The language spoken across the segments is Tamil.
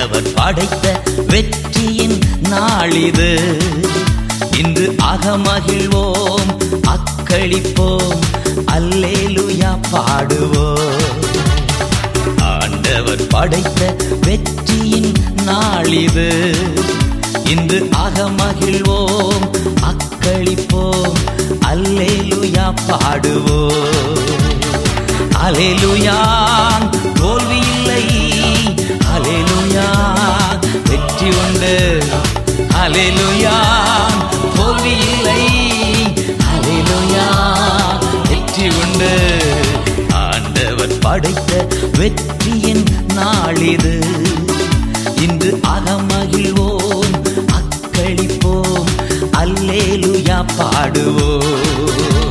ஆண்டவர் படைத்த வெற்றியின் நாளிது இன்று அகமகிழ்வோம் அக்களிப்போம் அல்லேலுயா பாடுவோம் ஆண்டவர் படைத்த வெற்றியின் நாளிது இன்று அகமகிழ்வோம் அக்களிப்போம் அல்லேலுயா பாடுவோம் அலேலுயா தோல்வி இல்லை அலேலுயா வெற்றி உண்டு அலேலுயா தோல்வி இல்லை அலேலுயா வெற்றி உண்டு ஆண்டவர் படைத்த வெற்றியின் நாளிது இன்று அகமகிழ்வோம் அக்களிப்போம் அல்லேலுயா பாடுவோம்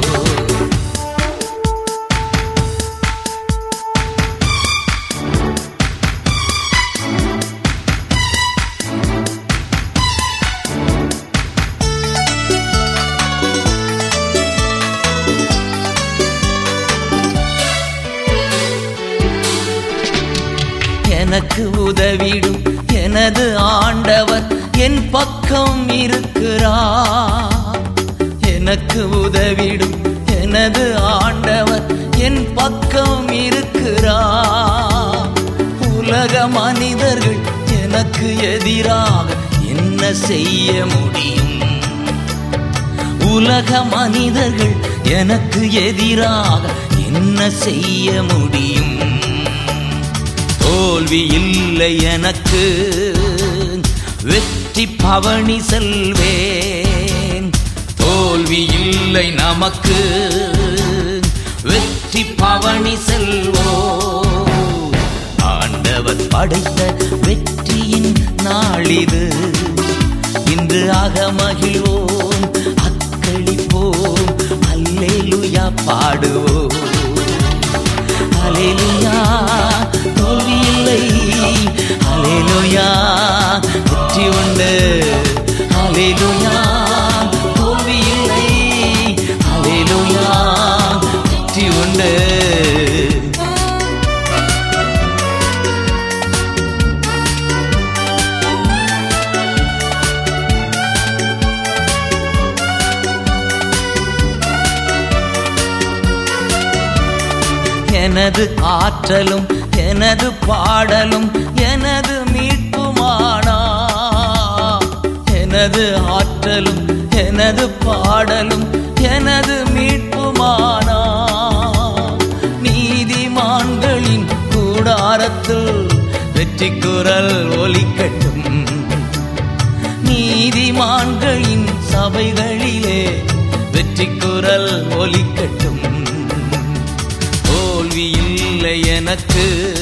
எனக்கு உதவிடும் எனது ஆண்டவர் என் பக்கம் இருக்கிறார் எனக்கு உதவிடும் எனது ஆண்டவர் என் பக்கம் இருக்கிறார் உலக மனிதர்கள் எனக்கு எதிராக என்ன செய்ய முடியும் உலக மனிதர்கள் எனக்கு எதிராக என்ன செய்ய முடியும் தோல்வி இல்லை எனக்கு வெற்றி பவனி செல்வேன் தோல்வி இல்லை நமக்கு வெற்றி பவனி செல்வோ ஆண்டவர் படைத்த வெற்றியின் நாளிது இன்று அகமகிழ்வோம் அக்களிப்போம் அல்லேலுயா பாடுவோம் அலேலுயா தோல்வி இல்லை அலேலுயா வெற்றி உண்டு அலேலுயா தோல்வி இல்லை அலேலுயா வெற்றி உண்டு எனது ஆற்றலும் எனது பாடலும் எனது மீட்புமானா எனது ஆற்றலும் எனது பாடலும் எனது மீட்புமானா நீதிமான்களின் கூடாரத்தில் வெற்றி குரல் ஒலிக்கட்டும் நீதிமான்களின் சபைகளிலே வெற்றி குரல் ஒலிக்கட்டும் தோல்வி இல்லை எனக்கு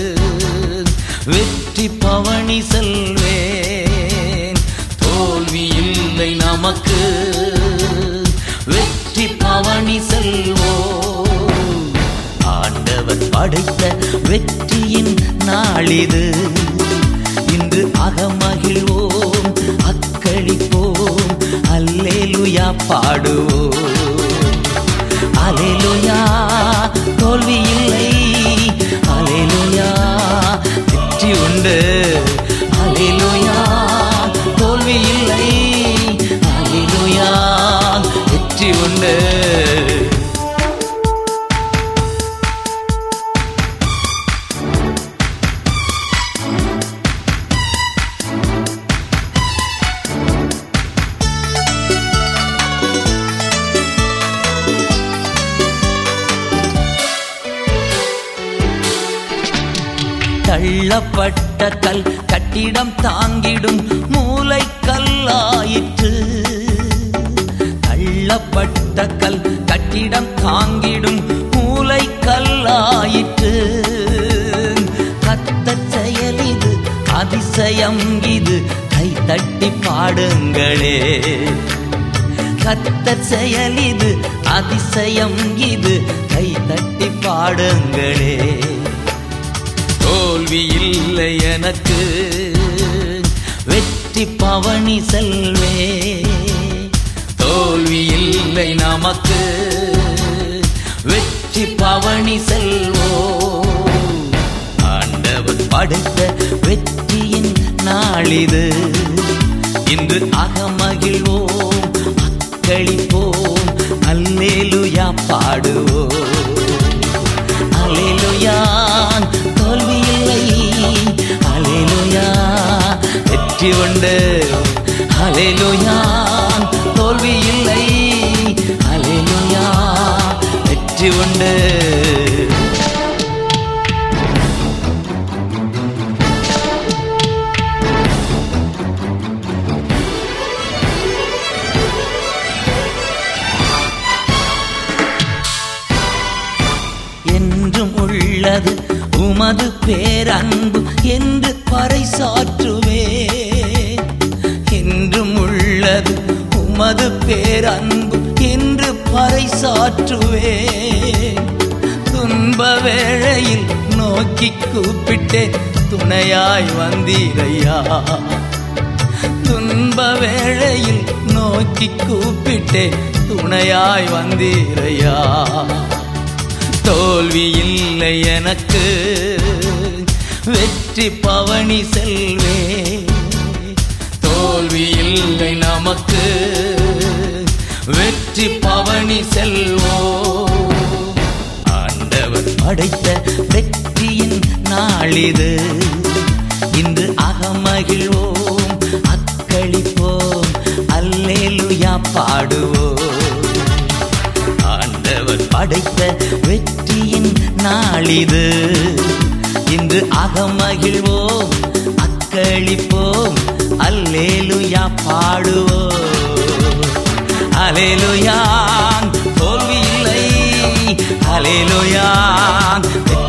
வெற்றி பவனி செல்வேன் தோல்வி இல்லை நமக்கு வெற்றி பவனி செல்வோ ஆண்டவர் படைத்த வெற்றியின் நாளிது இன்று அகமகிழ்வோம் அக்களிப்போம் அல்லேலுயா பாடுவோம் அலேலுயா தோல்வி இல்லை அலேலுயா வெற்றி உண்டு அலேலுயா தோல்வி இல்லை அலேலுயா வெற்றி உண்டு தள்ளப்பட்ட கல் கட்டிடம் தாங்கிடும் மூளை கல்லாயிற்று தள்ளப்பட்ட கல் கட்டிடம் தாங்கிடும் மூளை கல்லாயிற்று கத்த செயல் இது அதிசயம் இது கை தட்டி பாடுங்களே கத்தர் செயல் இது அதிசயம் இது கை தட்டி பாடுங்களே தோல்வி இல்லை எனக்கு வெற்றி பவனி செல்வே தோல்வி இல்லை நமக்கு வெற்றி பவனி செல்வோ ஆண்டவர் படைத்த வெற்றியின் நாளிது இன்று அகமகிழ்வோம் அக்களிப்போம் அல்லேலுயா பாடுவோம் அலேலுயா தோல்வி இல்லை அலேலுயா வெற்றி உண்டு அலேலுயா தோல்வி இல்லை அலேலுயா வெற்றி உண்டு என்றும் உள்ளது உமது பேரன்பு என்று பறைசாற்றுவே என்றும் உள்ளது உமது பேரன்பு என்று பறைசாற்றுவே துன்ப வேளையில் நோக்கி கூப்பிட்டேன் துணையாய் வந்தீரையா துன்ப வேளையில் நோக்கி கூப்பிட்டே துணையாய் வந்தீரையா தோல்வி இல்லை எனக்கு வெற்றி பவனி செல்வே தோல்வி இல்லை நமக்கு வெற்றி பவனி செல்வோ ஆண்டவர் படைத்த வெற்றியின் நாளிது இன்று அகமகிழ்வோம் அக்களிப்போம் அல்லேலுயா பாடுவோம் ஆண்டவர் படைத்த வெற்றியின் நாளிது இன்று அகமகிழ்வோம் அக்களிப்போம் அல்லேலுயா பாடுவோம் அலேலுயா தோல்வி இல்லை அலேலுயா வெற்றி